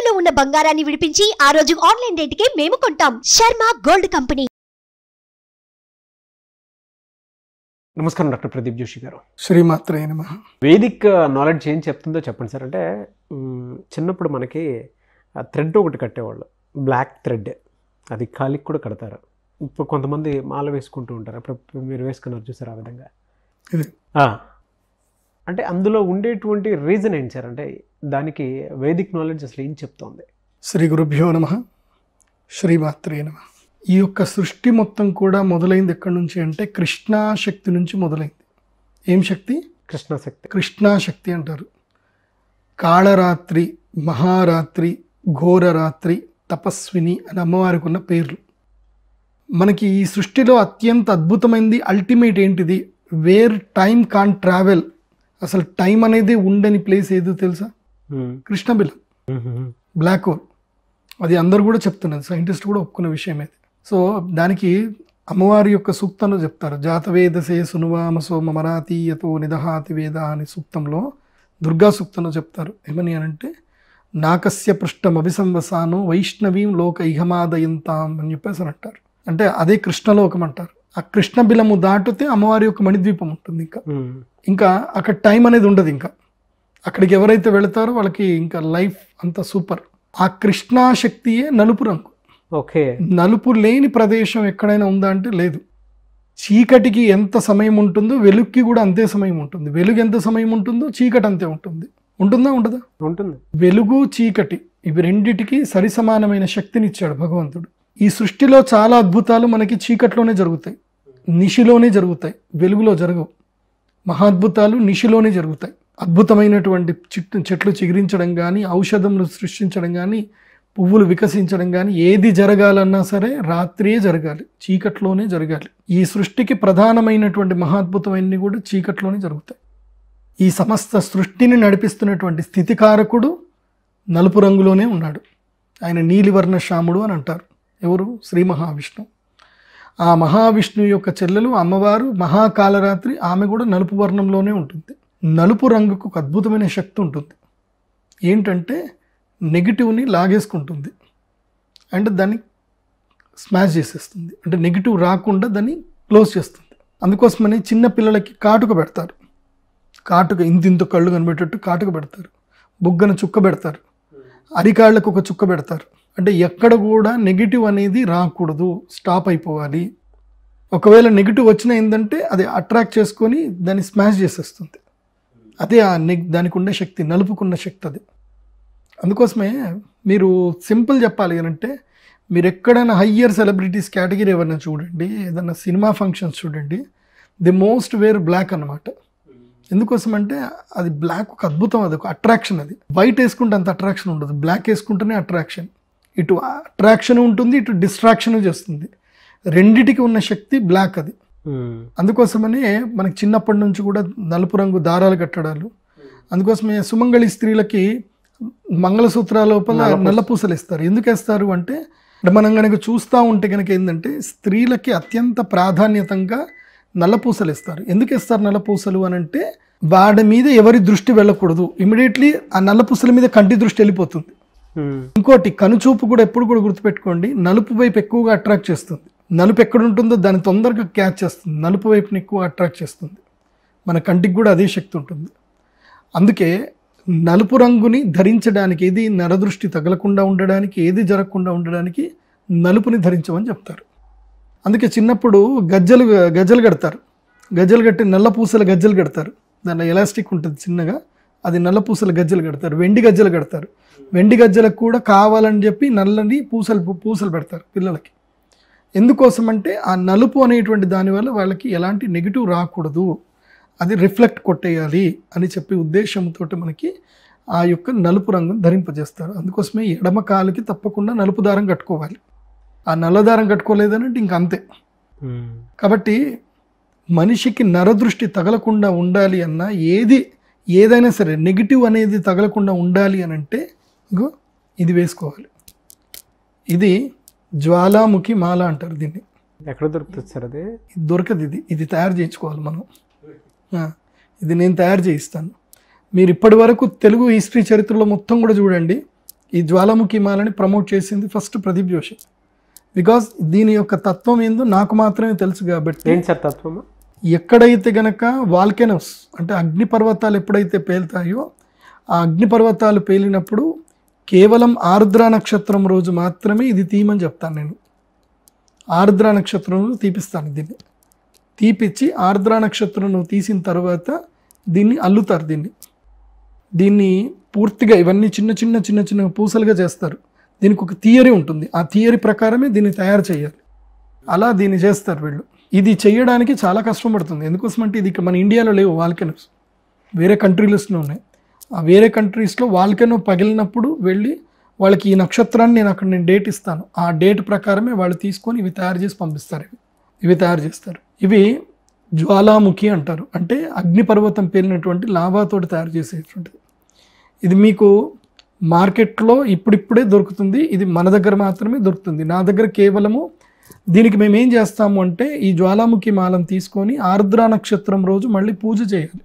తాకట్టులో ఉన్న బంగారాన్ని విడిపించి ఆ రోజు ఆన్లైన్ రేటుకే మేము కొంటాం శర్మ గోల్డ్ కంపెనీ నమస్కారం డాక్టర్ ప్రదీప్ జోషి గారు శ్రీమాత్రే నమ వేదిక్ నాలెడ్జ్ ఏం చెప్తుందో చెప్పండి సార్ అంటే మ్, చిన్నప్పుడు మనకి థ్రెడ్ ఒకటి కట్టేవాళ్ళు బ్లాక్ థ్రెడ్ అది కాలికి కూడా కడతారు ఇప్పుడు కొంతమంది మాల వేసుకుంటూ ఉంటారు అప్పుడు మీరు వేసుకున్నారు చూసారు ఆ విధంగా ఇది ఆ. అంటే అందులో ఉండేటువంటి రీజన్ ఏంటి సార్ అంటే దానికి వేదిక్ నాలెడ్జ్ అసలు ఏం చెప్తోంది శ్రీ గురుభ్యో నమ శ్రీమాత్రే నమ ఈ యొక్క సృష్టి మొత్తం కూడా మొదలైంది ఎక్కడి నుంచి అంటే కృష్ణా శక్తి నుంచి మొదలైంది ఏం శక్తి కృష్ణశక్తి కృష్ణా శక్తి అంటారు కాళరాత్రి మహారాత్రి ఘోరరాత్రి తపస్విని అని అమ్మవారికి ఉన్న పేర్లు మనకి ఈ సృష్టిలో అత్యంత అద్భుతమైనది అల్టిమేట్ ఏంటిది వేర్ టైం కాన్ ట్రావెల్ అసలు టైం అనేది ఉండని ప్లేస్ ఏదో తెలుసా మ్, కృష్ణబిలం మ్, మ్, మ్. బ్లాక్ హోల్ అది అందరు కూడా చెప్తున్నారు సైంటిస్ట్ కూడా ఒప్పుకున్న విషయం ఇది సో దానికి అమ్మవారి యొక్క సూక్తంలో చెప్తారు జాతవేదసే సునువామ సోమ మరాతీయతో నిదహాతి వేద అనే సూక్తంలో దుర్గా సూక్తంలో చెప్తారు ఏమని అనంటే నాకస్య పృష్ఠం అభిసంవసాను వైష్ణవీం లోక ఇహమాదయంతాం అని చెప్పేసి అని అంటారు అంటే అదే కృష్ణలోకం అంటారు ఆ కృష్ణ బిలము దాటితే అమ్మవారి యొక్క మణిద్వీపం ఉంటుంది ఇంకా మ్, ఇంకా అక్కడ టైం అనేది ఉండదు ఇంకా అక్కడికి ఎవరైతే వెళతారో వాళ్ళకి ఇంకా లైఫ్ అంతా సూపర్ ఆ కృష్ణా శక్తియే నలుపు రంగు ఓకే నలుపు లేని ప్రదేశం ఎక్కడైనా ఉందా అంటే లేదు చీకటికి ఎంత సమయం ఉంటుందో వెలుగుకి కూడా అంతే సమయం ఉంటుంది వెలుగు ఎంత సమయం ఉంటుందో చీకటి అంతే ఉంటుంది ఉంటుందా ఉండదా ఉంటుంది వెలుగు చీకటి ఇవి రెండిటికి సరి సమానమైన శక్తిని ఇచ్చాడు భగవంతుడు ఈ సృష్టిలో చాలా అద్భుతాలు మనకి చీకట్లోనే జరుగుతాయి నిశిలోనే జరుగుతాయి వెలుగులో జరగవు మహాద్భుతాలు నిశిలోనే జరుగుతాయి అద్భుతమైనటువంటి చెట్టు చెట్లు చిగురించడం కానీ ఔషధములు సృష్టించడం కానీ పువ్వులు వికసించడం కానీ ఏది జరగాలన్నా సరే రాత్రియే జరగాలి చీకట్లోనే జరగాలి ఈ సృష్టికి ప్రధానమైనటువంటి మహాద్భుతమైనవి కూడా చీకట్లోనే జరుగుతాయి ఈ సమస్త సృష్టిని నడిపిస్తున్నటువంటి స్థితికారకుడు నలుపు రంగులోనే ఉన్నాడు ఆయన నీలివర్ణ శ్యాముడు అని అంటారు ఎవరు శ్రీ మహావిష్ణు ఆ మహావిష్ణువు యొక్క చెల్లెలు అమ్మవారు మహాకాలరాత్రి ఆమె కూడా నలుపు వర్ణంలోనే ఉంటుంది నలుపు రంగుకు ఒక అద్భుతమైన శక్తి ఉంటుంది ఏంటంటే నెగిటివ్ని లాగేసుకుంటుంది అండ్ దాన్ని స్మాష్ చేసేస్తుంది అంటే నెగిటివ్ రాకుండా దాన్ని క్లోజ్ చేస్తుంది అందుకోసమని చిన్న పిల్లలకి కాటుక పెడతారు కాటుక ఇంత ఇంత కళ్ళు కనిపెట్టేట్టు కాటుక పెడతారు బుగ్గన చుక్క పెడతారు అరికాళ్ళకు ఒక చుక్క పెడతారు అంటే ఎక్కడ కూడా నెగిటివ్ అనేది రాకూడదు స్టాప్ అయిపోవాలి ఒకవేళ నెగిటివ్ వచ్చిన ఏంటంటే అది అట్రాక్ట్ చేసుకొని దాన్ని స్మాష్ చేసేస్తుంది అదే ఆ నెగ్ దానికి ఉండే శక్తి నలుపుకున్న శక్తి అది అందుకోసమే మీరు సింపుల్ చెప్పాలి అని అంటే మీరు ఎక్కడైనా హయ్యర్ సెలబ్రిటీస్ కేటగిరీ ఎవరైనా చూడండి ఏదైనా సినిమా ఫంక్షన్స్ చూడండి ది మోస్ట్ వేర్ బ్లాక్ అన్నమాట ఎందుకోసం అంటే అది బ్లాక్ ఒక అద్భుతం అది ఒక అట్రాక్షన్ అది వైట్ వేసుకుంటే అంత అట్రాక్షన్ ఉండదు బ్లాక్ వేసుకుంటేనే అట్రాక్షన్ ఇటు అట్రాక్షన్ ఉంటుంది ఇటు డిస్ట్రాక్షన్ చేస్తుంది రెండిటికి ఉన్న శక్తి బ్లాక్ అది మ్, అందుకోసమనే మనకి చిన్నప్పటి నుంచి కూడా నలుపు రంగు దారాలు కట్టడాలు అందుకోసమే సుమంగళి స్త్రీలకి మంగళసూత్రాల లోపల నల్ల పూస. నల్ల పూసలు ఇస్తారు ఎందుకు వేస్తారు అంటే అంటే మనం కనుక చూస్తూ ఉంటే కనుక ఏంటంటే స్త్రీలకి అత్యంత ప్రాధాన్యతంగా నల్ల పూసలు ఇస్తారు ఎందుకు ఇస్తారు నల్ల పూసలు అని అంటే వాడి మీద ఎవరి దృష్టి వెళ్ళకూడదు ఇమీడియట్లీ ఆ నల్ల పూసల మీద కంటి దృష్టి వెళ్ళిపోతుంది మ్, ఇంకోటి కనుచూపు కూడా ఎప్పుడు కూడా గుర్తుపెట్టుకోండి నలుపు వైపు ఎక్కువగా అట్రాక్ట్ చేస్తుంది నలుపు ఎక్కడ ఉంటుందో దాన్ని తొందరగా క్యాచ్ చేస్తుంది నలుపు వైపుని ఎక్కువ అట్రాక్ట్ చేస్తుంది మన కంటికి కూడా అదే శక్తి ఉంటుంది అందుకే నలుపు రంగుని ధరించడానికి ఏది నరదృష్టి తగలకుండా ఉండడానికి ఏది జరగకుండా ఉండడానికి నలుపుని ధరించమని చెప్తారు అందుకే చిన్నప్పుడు గజ్జలు గజ్జలు కడతారు గజ్జలు కట్టి నల్ల పూసల గజ్జలు కడతారు దానిలో ఎలాస్టిక్ ఉంటుంది చిన్నగా అది నల్ల పూసల గజ్జలు కడతారు వెండి గజ్జలు కడతారు వెండి గజ్జలకు కూడా కావాలని చెప్పి నల్లని పూసలు పూసలు పెడతారు పిల్లలకి ఎందుకోసం అంటే ఆ నలుపు అనేటువంటి దానివల్ల వాళ్ళకి ఎలాంటి నెగిటివ్ రాకూడదు అది రిఫ్లెక్ట్ కొట్టేయాలి అని చెప్పి ఉద్దేశంతో మనకి ఆ యొక్క నలుపు రంగును ధరింపజేస్తారు అందుకోసమే ఎడమ కాలుకి తప్పకుండా నలుపు దారం కట్టుకోవాలి ఆ నల్ల దారం కట్టుకోలేదనంటే ఇంక అంతే మ్, కాబట్టి మనిషికి నరదృష్టి తగలకుండా ఉండాలి అన్న ఏది ఏదైనా సరే నెగిటివ్ అనేది తగలకుండా ఉండాలి అని అంటే ఇగో ఇది వేసుకోవాలి ఇది జ్వాలాముఖి మాల అంటారు దీన్ని ఎక్కడ దొరుకుతుంది సార్ అది ఇది దొరకదు ఇది ఇది తయారు చేయించుకోవాలి మనం ఆ, ఇది నేను తయారు చేయిస్తాను మీరు ఇప్పటి వరకు తెలుగు హిస్టరీ చరిత్రలో మొత్తం కూడా చూడండి ఈ జ్వాలాముఖి మాలని ప్రమోట్ చేసింది ఫస్ట్ ప్రదీప్ జోషి బికాస్ దీని యొక్క తత్వం ఏందో నాకు మాత్రమే తెలుసు కాబట్టి ఏంటి సార్ తత్వము ఎక్కడైతే గనక వాల్కెనోస్ అంటే అగ్నిపర్వతాలు ఎప్పుడైతే పేలుతాయో ఆ అగ్నిపర్వతాలు పేలినప్పుడు కేవలం ఆర్ద్ర నక్షత్రం రోజు మాత్రమే ఇది తీయమని చెప్తాను నేను ఆర్ద్ర నక్షత్రం రోజు తీపిస్తాను దీన్ని తీపిచ్చి ఆర్ద్ర నక్షత్రం నువ్వు తీసిన తర్వాత దీన్ని అల్లుతారు దీన్ని దీన్ని పూర్తిగా ఇవన్నీ చిన్న చిన్న చిన్న చిన్న పూసలుగా చేస్తారు దీనికి ఒక థియరీ ఉంటుంది ఆ థియరీ ప్రకారమే దీన్ని తయారు చేయాలి అలా దీన్ని చేస్తారు వీళ్ళు ఇది చేయడానికి చాలా కష్టం పడుతుంది ఎందుకోసం అంటే ఇది ఇక మన ఇండియాలో లేవు వాల్కెనోస్ వేరే కంట్రీస్లో ఉన్నాయి ఆ వేరే కంట్రీస్లో వాల్కెనో పగిలినప్పుడు వెళ్ళి వాళ్ళకి ఈ నక్షత్రాన్ని నేను అక్కడ నేను డేట్ ఇస్తాను ఆ డేట్ ప్రకారమే వాళ్ళు తీసుకొని ఇవి తయారు చేసి పంపిస్తారు ఇవి ఇవి తయారు చేస్తారు ఇవి జ్వాలాముఖి అంటారు అంటే అగ్నిపర్వతం పేలినటువంటి లావాతోటి తయారు చేసేటువంటిది ఇది మీకు మార్కెట్లో ఇప్పుడిప్పుడే దొరుకుతుంది ఇది మన దగ్గర మాత్రమే దొరుకుతుంది నా దగ్గర కేవలము దీనికి మేము ఏం చేస్తాము అంటే ఈ జ్వాలాముఖి మాలను తీసుకొని ఆర్ద్ర నక్షత్రం రోజు మళ్ళీ పూజ చేయాలి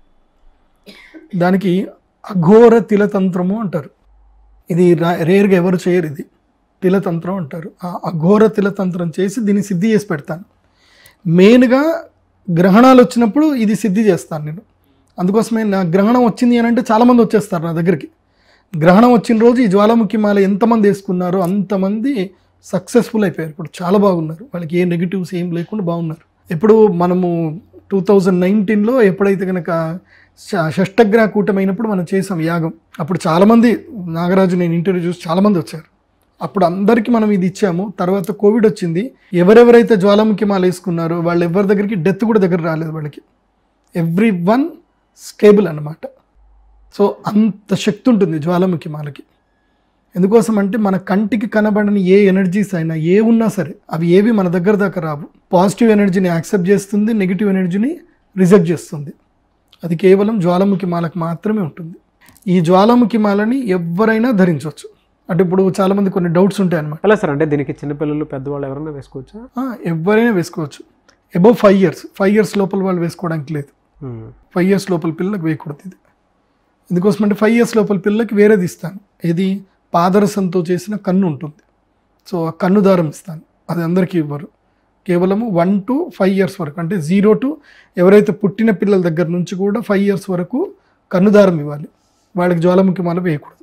దానికి అఘోర తిలతంత్రము అంటారు ఇది రా- రేర్గా ఎవరు చేయరు ఇది తిలతంత్రం అంటారు ఆ అఘోర తిలతంత్రం చేసి దీన్ని సిద్ధి చేసి పెడతాను మెయిన్గా గ్రహణాలు వచ్చినప్పుడు ఇది సిద్ధి చేస్తాను నేను అందుకోసమే నా గ్రహణం వచ్చింది అని అంటే చాలామంది వచ్చేస్తారు నా దగ్గరికి గ్రహణం వచ్చిన రోజు ఈ జ్వాలాముఖి మాల ఎంతమంది వేసుకున్నారో అంతమంది సక్సెస్ఫుల్ అయిపోయారు ఇప్పుడు చాలా బాగున్నారు వాళ్ళకి ఏ నెగిటివ్స్ ఏం లేకుండా బాగున్నారు ఇప్పుడు మనము టూ థౌజండ్ నైన్టీన్లో ఎప్పుడైతే కనుక ష- షష్టగ్రహ కూటమైనప్పుడు మనం చేసాం యాగం అప్పుడు చాలామంది నాగరాజు నేను ఇంటర్వ్యూ చూసి చాలామంది వచ్చారు అప్పుడు అందరికీ మనం ఇది ఇచ్చాము తర్వాత కోవిడ్ వచ్చింది ఎవరెవరైతే జ్వాలాముఖి మాల వేసుకున్నారో వాళ్ళు ఎవరి దగ్గరికి డెత్ కూడా దగ్గర రాలేదు వాళ్ళకి ఎవ్రీ వన్ స్టేబుల్ అన్నమాట సో అంత శక్తి ఉంటుంది జ్వాలాముఖి మాలకి ఎందుకోసం అంటే మన కంటికి కనబడని ఏ ఎనర్జీస్ అయినా ఏ ఉన్నా సరే అవి ఏవి మన దగ్గర దాకా రావు పాజిటివ్ ఎనర్జీని యాక్సెప్ట్ చేస్తుంది నెగిటివ్ ఎనర్జీని రిజెక్ట్ చేస్తుంది అది కేవలం జ్వాలాముఖి మాలకు మాత్రమే ఉంటుంది ఈ జ్వాలాముఖి మాలని ఎవరైనా ధరించవచ్చు అంటే ఇప్పుడు చాలామంది కొన్ని డౌట్స్ ఉంటాయి అన్నమాట ఎలా సార్ అంటే దీనికి చిన్నపిల్లలు పెద్దవాళ్ళు ఎవరైనా వేసుకోవచ్చా ఆ, ఎవరైనా వేసుకోవచ్చు above five years five years లోపల వాళ్ళు వేసుకోవడానికి లేదు ఉమ్. ఫైవ్ ఇయర్స్ లోపల పిల్లలకు వేయకూడదు ఇది ఎందుకోసం అంటే ఫైవ్ ఇయర్స్ లోపల పిల్లలకి వేరేది ఇస్తాను ఇది పాదరసంతో చేసిన కన్ను ఉంటుంది సో ఆ కన్ను దారం ఇస్తాను అది అందరికీ ఇవ్వరు కేవలము వన్ టు ఫైవ్ ఇయర్స్ వరకు అంటే జీరో టు ఎవరైతే పుట్టిన పిల్లల దగ్గర నుంచి కూడా ఫైవ్ ఇయర్స్ వరకు కన్నుదారం ఇవ్వాలి వాళ్ళకి జ్వాలాముఖి మాల వేయకూడదు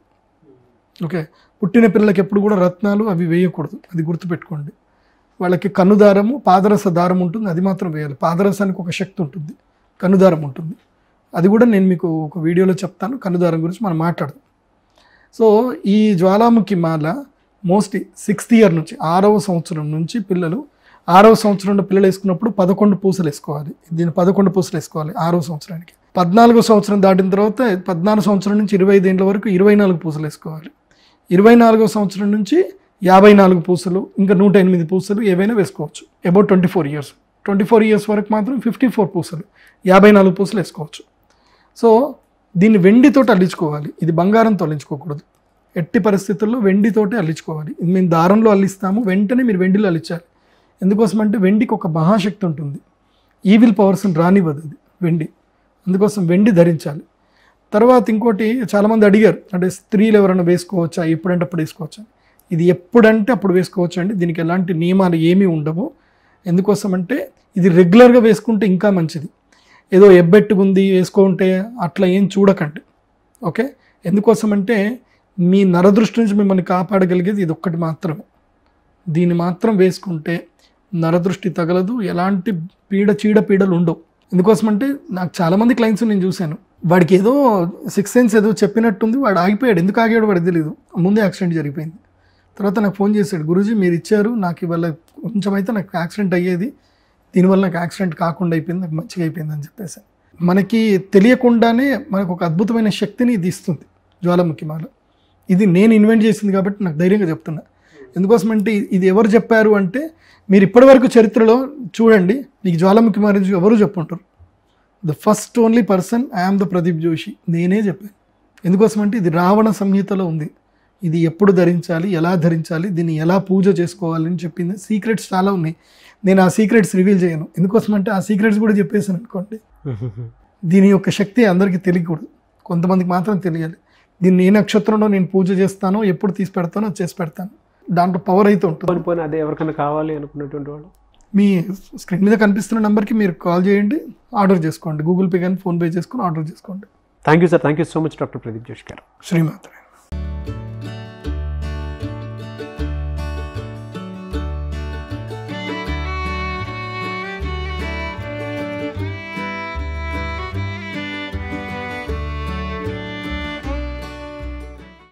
ఓకే పుట్టిన పిల్లలకి ఎప్పుడు కూడా రత్నాలు అవి వేయకూడదు అది గుర్తుపెట్టుకోండి వాళ్ళకి కన్నుదారము పాదరస దారం ఉంటుంది అది మాత్రం వేయాలి పాదరసానికి ఒక శక్తి ఉంటుంది కన్నుదారం ఉంటుంది అది కూడా నేను మీకు ఒక వీడియోలో చెప్తాను కన్నుదారం గురించి మనం మాట్లాడదాం సో ఈ జ్వాలాముఖి మాల మోస్ట్లీ సిక్స్త్ ఇయర్ నుంచి ఆరవ సంవత్సరం నుంచి పిల్లలు ఆరవ సంవత్సరంలో పిల్లలు వేసుకున్నప్పుడు పదకొండు పూసలు వేసుకోవాలి దీన్ని పదకొండు పూసలు వేసుకోవాలి ఆరవ సంవత్సరానికి పద్నాలుగో సంవత్సరం దాటిన తర్వాత పద్నాలుగు సంవత్సరం నుంచి ఇరవై ఐదు ఏళ్ళ వరకు ఇరవై నాలుగు పూసలు వేసుకోవాలి ఇరవై నాలుగో సంవత్సరం నుంచి యాభై నాలుగు పూసలు ఇంకా నూట ఎనిమిది పూసలు ఏవైనా వేసుకోవచ్చు about twenty four years twenty four years వరకు మాత్రం ఫిఫ్టీ ఫోర్ పూసలు యాభై నాలుగు పూసలు వేసుకోవచ్చు సో దీన్ని వెండితోటి అల్లించుకోవాలి ఇది బంగారంతో అల్లించుకోకూడదు ఎట్టి పరిస్థితుల్లో వెండితోటే అల్లించుకోవాలి ఇది మేము దారంలో అల్లిస్తాము వెంటనే మీరు వెండిలో అల్లించాలి ఎందుకోసం అంటే వెండికి ఒక మహాశక్తి ఉంటుంది ఈవిల్ పవర్స్ని రానివ్వదు అది వెండి అందుకోసం వెండి ధరించాలి తర్వాత ఇంకోటి చాలామంది అడిగారు అంటే స్త్రీలు ఎవరైనా వేసుకోవచ్చా ఎప్పుడంటే అప్పుడు వేసుకోవచ్చా ఇది ఎప్పుడంటే అప్పుడు వేసుకోవచ్చు అండి దీనికి ఎలాంటి నియమాలు ఏమీ ఉండవు ఎందుకోసం అంటే ఇది రెగ్యులర్గా వేసుకుంటే ఇంకా మంచిది ఏదో ఎబ్బెట్టుకుంది వేసుకుంటే అట్లా ఏం చూడకండి ఓకే ఎందుకోసం అంటే మీ నరదృష్టి నుంచి మిమ్మల్ని కాపాడగలిగేది ఇది ఒక్కటి మాత్రమే దీన్ని మాత్రం వేసుకుంటే నరదృష్టి తగలదు ఎలాంటి పీడ చీడ పీడలు ఉండవు ఎందుకోసం అంటే నాకు చాలామంది క్లయింట్స్ నేను చూశాను వాడికి ఏదో సిక్స్ సెన్స్ ఏదో చెప్పినట్టుంది వాడు ఆగిపోయాడు ఎందుకు ఆగాడు వాడికి తెలియదు ముందే యాక్సిడెంట్ జరిగిపోయింది తర్వాత నాకు ఫోన్ చేశాడు గురూజీ మీరు ఇచ్చారు నాకు ఇవాళ కొంచెం అయితే నాకు యాక్సిడెంట్ అయ్యేది దీనివల్ల నాకు యాక్సిడెంట్ కాకుండా అయిపోయింది నాకు మంచిగా అయిపోయింది అని చెప్పేసి మనకి తెలియకుండానే మనకు ఒక అద్భుతమైన శక్తిని ఇది ఇస్తుంది జ్వాలాముఖి మాల ఇది నేను ఇన్వెంట్ చేసింది కాబట్టి నాకు ధైర్యంగా చెప్తున్నా ఎందుకోసం అంటే ఇది ఎవరు చెప్పారు అంటే మీరు ఇప్పటివరకు చరిత్రలో చూడండి మీకు జ్వాలాముఖి మాల గురించి ఎవరు చెప్పుంటారు the first only person I am the Pradeep Joshi నేనే చెప్పాను ఎందుకోసం అంటే ఇది రావణ సంహితలో ఉంది ఇది ఎప్పుడు ధరించాలి ఎలా ధరించాలి దీన్ని ఎలా పూజ చేసుకోవాలి అని చెప్పింది సీక్రెట్స్ చాలా ఉన్నాయి నేను ఆ సీక్రెట్స్ రివీల్ చేయను ఎందుకోసం అంటే ఆ సీక్రెట్స్ కూడా చెప్పేసాను అనుకోండి దీని యొక్క శక్తి అందరికీ తెలియకూడదు కొంతమందికి మాత్రం తెలియాలి దీన్ని ఏ నక్షత్రంలో నేను పూజ చేస్తానో ఎప్పుడు తీసి పెడతానో అది చేసి పెడతాను దాంట్లో పవర్ అయితే ఉంటుంది పోని పోని అదే ఎవరికైనా కావాలి అనుకున్నటువంటి వాళ్ళు మీ స్క్రీన్ మీద కనిపిస్తున్న నెంబర్కి మీరు కాల్ చేయండి ఆర్డర్ చేసుకోండి గూగుల్ పే కానీ ఫోన్పే చేసుకొని ఆర్డర్ చేసుకోండి thank you sir thank you so much doctor Pradeep Josh గారు శ్రీమాత్రే